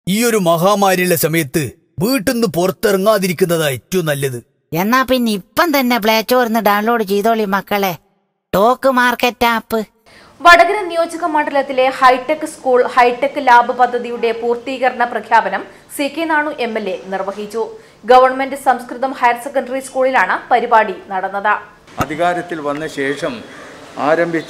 ഈ ഒരു മഹാമാരിയുള്ള സമയത്ത് വീട്ടിന്ന് പുറത്തിറങ്ങാതിരിക്കുന്നതാ ഏറ്റവും നല്ലത് എന്നാ പിന്നെ ഇപ്പം തന്നെ പ്ലേ സ്റ്റോറിന്ന് ഡൗൺലോഡ് ചെയ്തോളി മക്കളെ ടോക്ക് മാർക്കറ്റ് ആപ്പ് വടകര നിയോജക മണ്ഡലത്തിലെ ഹൈടെക് സ്കൂൾ ഹൈടെക് ലാബ് പദ്ധതിയുടെ പൂർത്തീകരണ പ്രഖ്യാപനം C K Nanu M L A നിർവഹിച്ചു ഗവൺമെന്റ് സംസ്കൃതം ഹയർ സെക്കൻഡറി സ്കൂളിലാണ് പരിപാടി നടന്നത് അധികാരത്തിൽ വന്ന ശേഷം ആരംഭിച്ച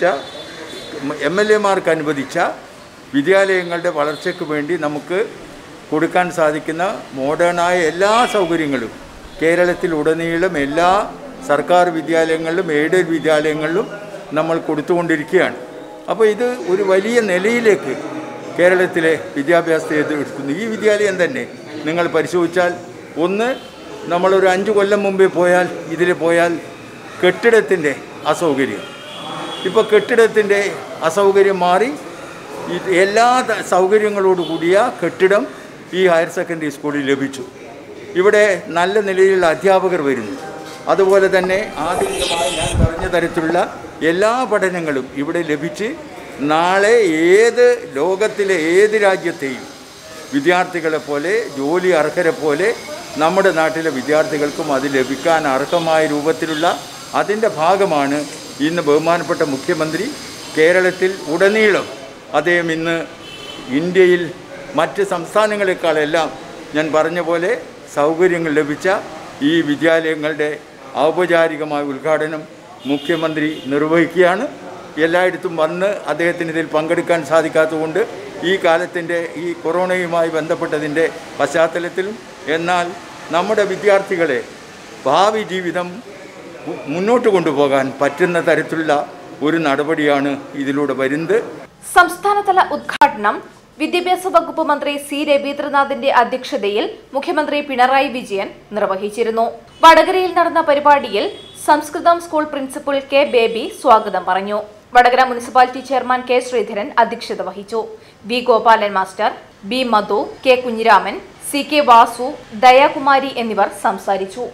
എം എൽ എമാർക്ക് അനുവദിച്ച വിദ്യാലയങ്ങളുടെ വളർച്ചയ്ക്ക് വേണ്ടി നമുക്ക് കൊടുക്കാൻ സാധിക്കുന്ന മോഡേണായ എല്ലാ സൗകര്യങ്ങളും കേരളത്തിൽ ഉടനീളം എല്ലാ സർക്കാർ വിദ്യാലയങ്ങളിലും എയ്ഡഡ് വിദ്യാലയങ്ങളിലും നമ്മൾ കൊടുത്തുകൊണ്ടിരിക്കുകയാണ് അപ്പോൾ ഇത് ഒരു വലിയ നിലയിലേക്ക് കേരളത്തിലെ വിദ്യാഭ്യാസത്തെ എടുക്കുന്നു ഈ വിദ്യാലയം തന്നെ നിങ്ങൾ പരിശോധിച്ചാൽ ഒന്ന് നമ്മളൊരു അഞ്ച് കൊല്ലം മുമ്പേ പോയാൽ ഇതിൽ പോയാൽ കെട്ടിടത്തിൻ്റെ അസൗകര്യം ഇപ്പോൾ കെട്ടിടത്തിൻ്റെ അസൗകര്യം മാറി ഈ എല്ലാ ത- സൗകര്യങ്ങളോട് കൂടിയ കെട്ടിടം ഈ ഹയർ സെക്കൻഡറി സ്കൂളിൽ ലഭിച്ചു ഇവിടെ നല്ല നിലയിലുള്ള അധ്യാപകർ വരുന്നു അതുപോലെ തന്നെ ആധുനികമായ ഞാൻ പറഞ്ഞ തരത്തിലുള്ള എല്ലാ പഠനങ്ങളും ഇവിടെ ലഭിച്ച് നാളെ ഏത് ലോകത്തിലെ ഏത് രാജ്യത്തെയും വിദ്യാർത്ഥികളെ പോലെ ജോലി അർഹരെ പോലെ നമ്മുടെ നാട്ടിലെ വിദ്യാർത്ഥികൾക്കും അത് ലഭിക്കാൻ അർഹമായ രൂപത്തിലുള്ള അതിൻ്റെ ഭാഗമാണ് ഇന്ന് ബഹുമാനപ്പെട്ട മുഖ്യമന്ത്രി കേരളത്തിൽ ഉടനീളം അദ്ദേഹം ഇന്ന് ഇന്ത്യയിൽ മറ്റ് സംസ്ഥാനങ്ങളെക്കാളെല്ലാം ഞാൻ പറഞ്ഞ പോലെ സൗകര്യങ്ങൾ ലഭിച്ച ഈ വിദ്യാലയങ്ങളുടെ ഔപചാരികമായ ഉദ്ഘാടനം മുഖ്യമന്ത്രി നിർവഹിക്കുകയാണ് എല്ലായിടത്തും വന്ന് അദ്ദേഹത്തിന് ഇതിൽ പങ്കെടുക്കാൻ സാധിക്കാത്തതുകൊണ്ട് ഈ കാലത്തിൻ്റെ ഈ കൊറോണയുമായി ബന്ധപ്പെട്ടതിൻ്റെ പശ്ചാത്തലത്തിലും എന്നാൽ നമ്മുടെ വിദ്യാർത്ഥികളെ ഭാവി ജീവിതം മു- മുന്നോട്ട് കൊണ്ടുപോകാൻ പറ്റുന്ന തരത്തിലുള്ള ഒരു നടപടിയാണ് ഇതിലൂടെ വരുന്നത് സംസ്ഥാനതല ഉദ്ഘാടനം വിദ്യാഭ്യാസ വകുപ്പ് മന്ത്രി സി രവീന്ദ്രനാഥിന്റെ അധ്യക്ഷതയിൽ മുഖ്യമന്ത്രി പിണറായി വിജയൻ നിർവഹിച്ചിരുന്നു വടകരയിൽ നടന്ന പരിപാടിയിൽ Samskritham school principal K Baby സ്വാഗതം പറഞ്ഞു Vadakara municipality chairman K Sreedharan അധ്യക്ഷത വഹിച്ചു V Gopalan master B Madhu K Kunhiraman C K Vasu Dayakumari എന്നിവർ സംസാരിച്ചു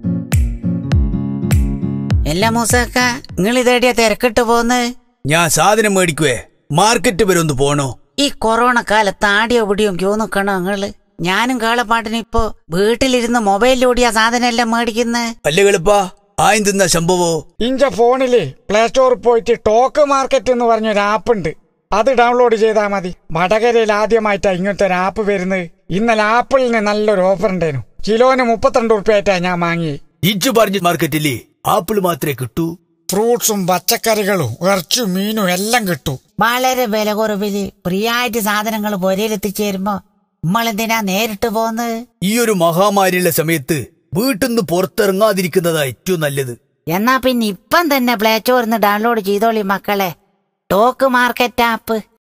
എല്ലാ മൂസക്ക നിങ്ങൾ ഇതേടിയ തിരക്കിട്ട് പോന്ന് ഞാൻ സാധനം മേടിക്കുവേ മാർക്കറ്റ് വരെ ഒന്ന് പോണോ ഈ കൊറോണ കാലത്ത് ആടിയോ പിടിയും ക്യൂ നിക്കണോ നിങ്ങള് ഞാനും കാളപ്പാട്ടിന് ഇപ്പോ വീട്ടിലിരുന്ന് മൊബൈലിലൂടിയ സാധനം എല്ലാം മേടിക്കുന്നത് അല്ലേ കളിപ്പാ ആയും തിന്ന സംഭവോ ഇഞ്ച ഫോണില് പ്ലേ സ്റ്റോറിൽ പോയിട്ട് ടോക്ക് മാർക്കറ്റ് എന്ന് പറഞ്ഞൊരു ആപ്പ് ഉണ്ട് അത് ഡൗൺലോഡ് ചെയ്താൽ മതി വടകരയിൽ ആദ്യമായിട്ടാ ഇങ്ങനത്തെ ഒരു ആപ്പ് വരുന്നത് ഇന്നലെ ആപ്പിളിന് നല്ലൊരു ഓഫർ ഉണ്ടായിരുന്നു കിലോന് മുപ്പത്തിരണ്ട് ഉറുപ്പ്യായിട്ടാ ഞാൻ വാങ്ങി ഇജ്ജ് പറഞ്ഞ മാർക്കറ്റില്ലേ ആപ്പിൾ മാത്രമേ കിട്ടൂ ഫ്രൂട്ട്സും പച്ചക്കറികളും ഇറച്ചും മീനും എല്ലാം കിട്ടും വളരെ വില കുറവില് ഫ്രീയായിട്ട് സാധനങ്ങൾ പൊരയിലെത്തിച്ചേരുമ്പോ നമ്മളെന്തിനാ നേരിട്ട് പോന്ന് ഈ ഒരു മഹാമാരിയുള്ള സമയത്ത് വീട്ടിന്ന് പുറത്തിറങ്ങാതിരിക്കുന്നതാ ഏറ്റവും നല്ലത് എന്നാ പിന്നെ ഇപ്പം തന്നെ പ്ലേ സ്റ്റോറിന്ന് ഡൗൺലോഡ് ചെയ്തോളി മക്കളെ ടോക്ക് മാർക്കറ്റ് ആപ്പ്